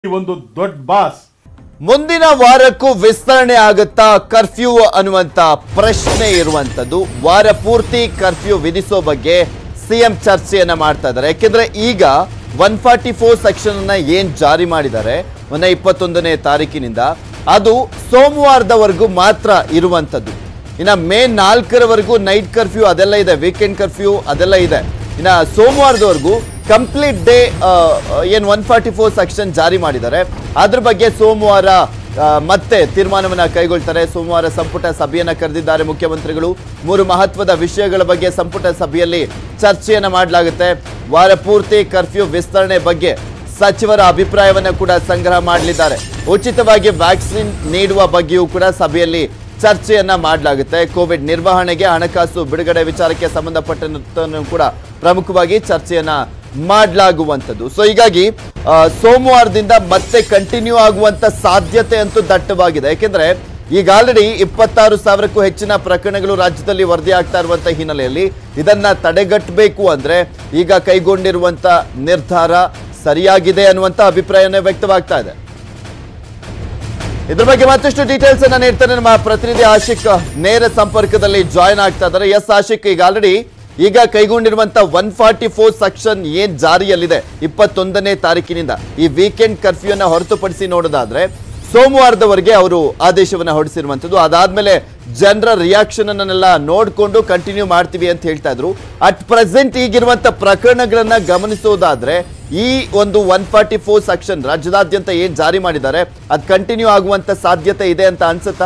ಈ ಒಂದು ದೊಡ್ಡ ಬಾಸ್ ಮುಂದಿನ ವಾರಕ್ಕೂ ವಿಸ್ತರಣೆ ಆಗುತ್ತಾ ಕರ್ಫ್ಯೂ ಅನ್ನುವಂತ ಪ್ರಶ್ನೆ ಇರುವಂತದ್ದು ವಾರ ಪೂರ್ತಿ ಕರ್ಫ್ಯೂ ವಿಧಿಸೋ ಬಗ್ಗೆ ಸಿಎಂ ಚರ್ಚೆಯನ್ನ ಮಾಡ್ತಾ ಇದ್ದಾರೆ ಯಾಕೆಂದ್ರೆ ಈಗ ಒನ್ ಫಾರ್ಟಿ ಫೋರ್ ಸೆಕ್ಷನ್ ಅನ್ನ ಏನ್ ಜಾರಿ ಮಾಡಿದ್ದಾರೆ ಮೊನ್ನೆ ಇಪ್ಪತ್ತೊಂದನೇ ತಾರೀಕಿನಿಂದ ಅದು ಸೋಮವಾರದವರೆಗೂ ಮಾತ್ರ ಇರುವಂತದ್ದು ಇನ್ನ ಮೇ ನಾಲ್ಕರವರೆಗೂ ನೈಟ್ ಕರ್ಫ್ಯೂ ಅದೆಲ್ಲ ಇದೆ ವೀಕೆಂಡ್ ಕರ್ಫ್ಯೂ ಅದೆಲ್ಲ ಇದೆ ಇನ್ನ ಸೋಮವಾರದವರೆಗೂ ಕಂಪ್ಲೀಟ್ ಡೇ ಏನ್ ಒನ್ ಫಾರ್ಟಿ ಫೋರ್ ಸೆಕ್ಷನ್ ಜಾರಿ ಮಾಡಿದ್ದಾರೆ ಅದ್ರ ಬಗ್ಗೆ ಸೋಮವಾರ ಆ, ಮತ್ತೆ ತೀರ್ಮಾನವನ್ನ ಕೈಗೊಳ್ತಾರೆ ಸೋಮವಾರ ಸಂಪುಟ ಸಭೆಯನ್ನ ಕರೆದಿದ್ದಾರೆ ಮುಖ್ಯಮಂತ್ರಿಗಳು ಮೂರು ಮಹತ್ವದ ವಿಷಯಗಳ ಬಗ್ಗೆ ಸಂಪುಟ ಸಭೆಯಲ್ಲಿ ಚರ್ಚೆಯನ್ನ ಮಾಡಲಾಗುತ್ತೆ ವಾರ ಪೂರ್ತಿ ಕರ್ಫ್ಯೂ ವಿಸ್ತರಣೆ ಬಗ್ಗೆ ಸಚಿವರ ಅಭಿಪ್ರಾಯವನ್ನ ಕೂಡ ಸಂಗ್ರಹ ಮಾಡಲಿದ್ದಾರೆ ಉಚಿತವಾಗಿ ವ್ಯಾಕ್ಸಿನ್ ನೀಡುವ ಬಗ್ಗೆಯೂ ಕೂಡ ಸಭೆಯಲ್ಲಿ ಚರ್ಚೆಯನ್ನ ಮಾಡಲಾಗುತ್ತೆ ಕೋವಿಡ್ ನಿರ್ವಹಣೆಗೆ ಹಣಕಾಸು ಬಿಡುಗಡೆ ವಿಚಾರಕ್ಕೆ ಸಂಬಂಧಪಟ್ಟಂತ ಕೂಡ ಪ್ರಮುಖವಾಗಿ ಚರ್ಚೆಯನ್ನ ಮಾಡಲಾಗುವಂಥದ್ದು ಸೊ ಹೀಗಾಗಿ ಆ, ಸೋಮವಾರದಿಂದ ಮತ್ತೆ ಕಂಟಿನ್ಯೂ ಆಗುವಂತ ಸಾಧ್ಯತೆ ಅಂತೂ ದಟ್ಟವಾಗಿದೆ ಯಾಕೆಂದ್ರೆ ಈಗ ಆಲ್ರೆಡಿ ಇಪ್ಪತ್ತಾರು ಸಾವಿರಕ್ಕೂ ಹೆಚ್ಚಿನ ಪ್ರಕರಣಗಳು ರಾಜ್ಯದಲ್ಲಿ ವರದಿ ಆಗ್ತಾ ಇರುವಂತ ಹಿನ್ನೆಲೆಯಲ್ಲಿ ಇದನ್ನ ತಡೆಗಟ್ಟಬೇಕು ಅಂದ್ರೆ ಈಗ ಕೈಗೊಂಡಿರುವಂತ ನಿರ್ಧಾರ ಸರಿಯಾಗಿದೆ ಅನ್ನುವಂತ ಅಭಿಪ್ರಾಯನೇ ವ್ಯಕ್ತವಾಗ್ತಾ ಇದೆ ಇದ್ರ ಬಗ್ಗೆ ಮತ್ತಷ್ಟು ಡೀಟೇಲ್ಸ್ ಅನ್ನ ನೀಡ್ತಾರೆ ನಮ್ಮ ಪ್ರತಿನಿಧಿ ಆಶಿಕ್ ನೇರ ಸಂಪರ್ಕದಲ್ಲಿ ಜಾಯ್ನ್ ಆಗ್ತಾ ಇದ್ದಾರೆ ಎಸ್ ಆಶಿಕ್ ಈಗ ಆಲ್ರೆಡಿ ಈಗ ಕೈಗೊಂಡಿರುವಂತ ಒನ್ ಫಾರ್ಟಿ ಫೋರ್ ಸೆಕ್ಷನ್ ಏನ್ ಜಾರಿಯಲ್ಲಿದೆ ಇಪ್ಪತ್ತೊಂದನೇ ತಾರೀಕಿನಿಂದ ಈ ವೀಕೆಂಡ್ ಕರ್ಫ್ಯೂನ ಹೊರತುಪಡಿಸಿ ನೋಡೋದಾದ್ರೆ ಸೋಮವಾರದವರೆಗೆ ಅವರು ಆದೇಶವನ್ನ ಹೊರಡಿಸಿರುವಂತದ್ದು ಅದಾದ್ಮೇಲೆ ಜನರ ರಿಯಾಕ್ಷನ್ ಅನ್ನೆಲ್ಲ ನೋಡ್ಕೊಂಡು ಕಂಟಿನ್ಯೂ ಮಾಡ್ತೀವಿ ಅಂತ ಹೇಳ್ತಾ ಇದ್ರು ಅಟ್ ಪ್ರೆಸೆಂಟ್ ಈಗಿರುವಂತ ಪ್ರಕರಣಗಳನ್ನ ಗಮನಿಸೋದಾದ್ರೆ ಈ ಒಂದು ಒನ್ ಫಾರ್ಟಿ ಫೋರ್ ಸೆಕ್ಷನ್ ರಾಜ್ಯದಾದ್ಯಂತ ಏನ್ ಜಾರಿ ಮಾಡಿದ್ದಾರೆ ಅದು ಕಂಟಿನ್ಯೂ ಆಗುವಂತ ಸಾಧ್ಯತೆ ಇದೆ ಅಂತ ಅನ್ಸುತ್ತಾ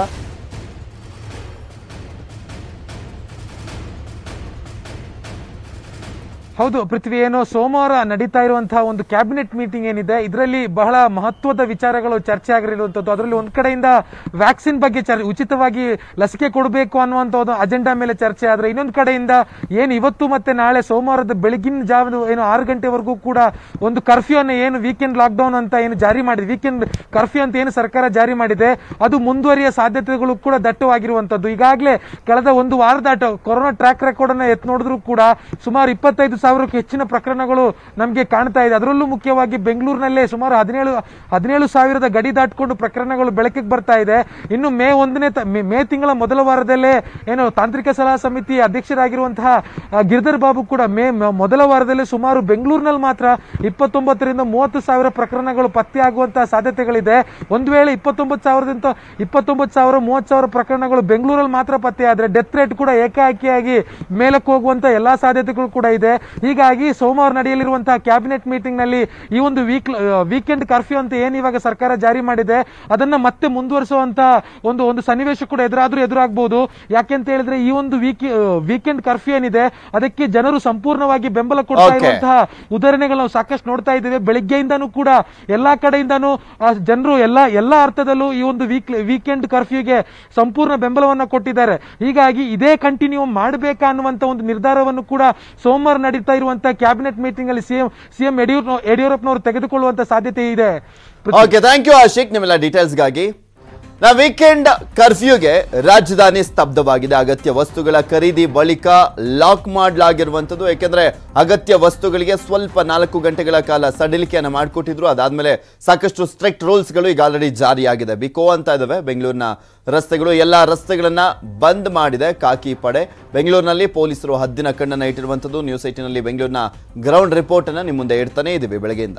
ಹೌದು ಪೃಥ್ವಿ ಏನು ಸೋಮವಾರ ನಡೀತಾ ಇರುವಂತಹ ಒಂದು ಕ್ಯಾಬಿನೆಟ್ ಮೀಟಿಂಗ್ ಏನಿದೆ ಇದರಲ್ಲಿ ಬಹಳ ಮಹತ್ವದ ವಿಚಾರಗಳು ಚರ್ಚೆ ಆಗಿರುವಂತದ್ದು ಅದರಲ್ಲಿ ಒಂದ್ ಕಡೆಯಿಂದ ವ್ಯಾಕ್ಸಿನ್ ಬಗ್ಗೆ ಚರ್ ಉಚಿತವಾಗಿ ಲಸಿಕೆ ಕೊಡಬೇಕು ಅನ್ನುವಂತ ಒಂದು ಅಜೆಂಡಾ ಮೇಲೆ ಚರ್ಚೆ ಆದ್ರೆ ಇನ್ನೊಂದು ಕಡೆಯಿಂದ ಏನು ಇವತ್ತು ಮತ್ತೆ ನಾಳೆ ಸೋಮವಾರದ ಬೆಳಗಿನ ಜಾವದ ಏನು ಆರು ಗಂಟೆವರೆಗೂ ಕೂಡ ಒಂದು ಕರ್ಫ್ಯೂ ಅನ್ನ ಏನು ವೀಕೆಂಡ್ ಲಾಕ್ಡೌನ್ ಅಂತ ಏನು ಜಾರಿ ಮಾಡಿದೆ ವೀಕೆಂಡ್ ಕರ್ಫ್ಯೂ ಅಂತ ಏನು ಸರ್ಕಾರ ಜಾರಿ ಮಾಡಿದೆ ಅದು ಮುಂದುವರಿಯ ಸಾಧ್ಯತೆಗಳು ಕೂಡ ದಟ್ಟವಾಗಿರುವಂತದ್ದು ಈಗಾಗಲೇ ಕಳೆದ ಒಂದು ವಾರದ ಆಟ ಕೊರೋನಾ ಟ್ರ್ಯಾಕ್ ರೆಕಾರ್ಡ್ ಅನ್ನ ಎತ್ ನೋಡಿದ್ರು ಕೂಡ ಸುಮಾರು ಇಪ್ಪತ್ತೈದು ಸಾವಿರಕ್ಕೂ ಹೆಚ್ಚಿನ ಪ್ರಕರಣಗಳು ನಮಗೆ ಕಾಣ್ತಾ ಇದೆ ಅದರಲ್ಲೂ ಮುಖ್ಯವಾಗಿ ಬೆಂಗಳೂರಿನಲ್ಲೇ ಸುಮಾರು ಹದಿನೇಳು ಹದಿನೇಳು ಸಾವಿರದ ಗಡಿ ದಾಟಿಕೊಂಡು ಪ್ರಕರಣಗಳು ಬೆಳಕಿಗೆ ಬರ್ತಾ ಇದೆ ಇನ್ನು ಮೇ ಒಂದನೇ ತ- ಮೇ- ಮೇ ತಿಂಗಳ ಮೊದಲ ವಾರದಲ್ಲೇ ಏನು ತಾಂತ್ರಿಕ ಸಲಹಾ ಸಮಿತಿ ಅಧ್ಯಕ್ಷರಾಗಿರುವಂತಹ ಆ, ಗಿರಿಧರ್ ಬಾಬು ಕೂಡ ಮೇ ಮ- ಮೊದಲ ವಾರದಲ್ಲೇ ಸುಮಾರು ಬೆಂಗಳೂರಿನಲ್ಲಿ ಮಾತ್ರ ಇಪ್ಪತ್ತೊಂಬತ್ತರಿಂದ ಮೂವತ್ತು ಸಾವಿರ ಪ್ರಕರಣಗಳು ಪತ್ತೆಯಾಗುವಂತಹ ಸಾಧ್ಯತೆಗಳಿದೆ ಒಂದು ವೇಳೆ ಇಪ್ಪತ್ತೊಂಬತ್ತು ಸಾವಿರದಿಂದ ಇಪ್ಪತ್ತೊಂಬತ್ತು ಸಾವಿರ ಮೂವತ್ತು ಸಾವಿರ ಪ್ರಕರಣಗಳು ಬೆಂಗಳೂರಲ್ಲಿ ಮಾತ್ರ ಪತ್ತೆ ಆದ್ರೆ ಡೆತ್ ರೇಟ್ ಕೂಡ ಏಕಾಏಕಿಯಾಗಿ ಮೇಲಕ್ಕೆ ಹೋಗುವಂತ ಎಲ್ಲಾ ಸಾಧ್ಯತೆಗಳು ಕೂಡ ಇದೆ ಹೀಗಾಗಿ ಸೋಮವಾರ ನಡೆಯಲಿರುವಂತಹ ಕ್ಯಾಬಿನೆಟ್ ಮೀಟಿಂಗ್ ನಲ್ಲಿ ಈ ಒಂದು ವೀಕ್ ವೀಕೆಂಡ್ ಕರ್ಫ್ಯೂ ಅಂತ ಏನ್ ಇವಾಗ ಸರ್ಕಾರ ಜಾರಿ ಮಾಡಿದೆ ಅದನ್ನ ಮತ್ತೆ ಮುಂದುವರಿಸುವಂತ ಒಂದು ಒಂದು ಸನ್ನಿವೇಶ ಕೂಡ ಎದುರಾದ್ರೂ ಎದುರಾಗಬಹುದು ಯಾಕೆಂತ ಹೇಳಿದ್ರೆ ಈ ಒಂದು ವೀಕ್ ವೀಕೆಂಡ್ ಕರ್ಫ್ಯೂ ಏನಿದೆ ಅದಕ್ಕೆ ಜನರು ಸಂಪೂರ್ಣವಾಗಿ ಬೆಂಬಲ ಕೊಡ್ತಾ Okay. ಇರುವಂತಹ ಉದಾಹರಣೆಗಳು ನಾವು ಸಾಕಷ್ಟು ನೋಡ್ತಾ ಇದ್ದೇವೆ ಬೆಳಿಗ್ಗೆಯಿಂದನೂ ಕೂಡ ಎಲ್ಲಾ ಕಡೆಯಿಂದನೂ ಆ, ಜನರು ಎಲ್ಲಾ ಎಲ್ಲಾ ಅರ್ಥದಲ್ಲೂ ಈ ಒಂದು ವೀಕ್ ವೀಕೆಂಡ್ ಕರ್ಫ್ಯೂಗೆ ಸಂಪೂರ್ಣ ಬೆಂಬಲವನ್ನ ಕೊಟ್ಟಿದ್ದಾರೆ ಹೀಗಾಗಿ ಇದೇ ಕಂಟಿನ್ಯೂ ಮಾಡಬೇಕಾ ಅನ್ನುವಂತ ಒಂದು ನಿರ್ಧಾರವನ್ನು ಕೂಡ ಸೋಮವಾರ ನಡೀತಾ ಇರುವಂತಹ ಕ್ಯಾಬಿನೆಟ್ ಮೀಟಿಂಗ್ ಅಲ್ಲಿ ಸಿಎಂ ಸಿಎಂ ಯಡಿಯೂರ್ ಯಡಿಯೂರಪ್ಪನವರು ತೆಗೆದುಕೊಳ್ಳುವಂತ ಸಾಧ್ಯತೆ ಇದೆ ಓಕೆ ಥ್ಯಾಂಕ್ ಯು ಆಶಿಕ್ ನಿಮ್ಮೆಲ್ಲ ಡೀಟೇಲ್ಸ್ಗಾಗಿ ನಾ ವೀಕೆಂಡ್ ಕರ್ಫ್ಯೂಗೆ ರಾಜಧಾನಿ ಸ್ತಬ್ಧವಾಗಿದೆ ಅಗತ್ಯ ವಸ್ತುಗಳ ಖರೀದಿ ಬಳಿಕ ಲಾಕ್ ಮಾಡಲಾಗಿರುವಂಥದ್ದು ಯಾಕೆಂದ್ರೆ ಅಗತ್ಯ ವಸ್ತುಗಳಿಗೆ ಸ್ವಲ್ಪ ನಾಲ್ಕು ಗಂಟೆಗಳ ಕಾಲ ಸಡಿಲಿಕೆಯನ್ನು ಮಾಡಿಕೊಟ್ಟಿದ್ರು ಅದಾದ್ಮೇಲೆ ಸಾಕಷ್ಟು ಸ್ಟ್ರಿಕ್ಟ್ ರೂಲ್ಸ್ಗಳು ಈಗ ಆಲ್ರೆಡಿ ಜಾರಿಯಾಗಿದೆ ಬಿಕೋ ಅಂತ ಇದಾವೆ ಬೆಂಗಳೂರಿನ ರಸ್ತೆಗಳು ಎಲ್ಲ ರಸ್ತೆಗಳನ್ನ ಬಂದ್ ಮಾಡಿದೆ ಕಾಕಿ ಪಡೆ ಬೆಂಗಳೂರಿನಲ್ಲಿ ಪೊಲೀಸರು ಹದ್ದಿನ ಕಣ್ಣನ್ನ ಇಟ್ಟಿರುವಂಥದ್ದು ನ್ಯೂಸ್ ಏಟಿನಲ್ಲಿ ಬೆಂಗಳೂರಿನ ಗ್ರೌಂಡ್ ರಿಪೋರ್ಟ್ ಅನ್ನ ನಿಮ್ಮ ಮುಂದೆ ಇಡ್ತಾನೆ ಇದೀವಿ ಬೆಳಗ್ಗೆಯಿಂದ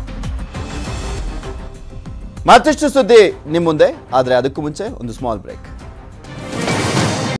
ಮತ್ತಷ್ಟು ಸುದ್ದಿ ನಿಮ್ಮ ಮುಂದೆ ಆದರೆ ಅದಕ್ಕೂ ಮುಂಚೆ ಒಂದು ಸ್ಮಾಲ್ ಬ್ರೇಕ್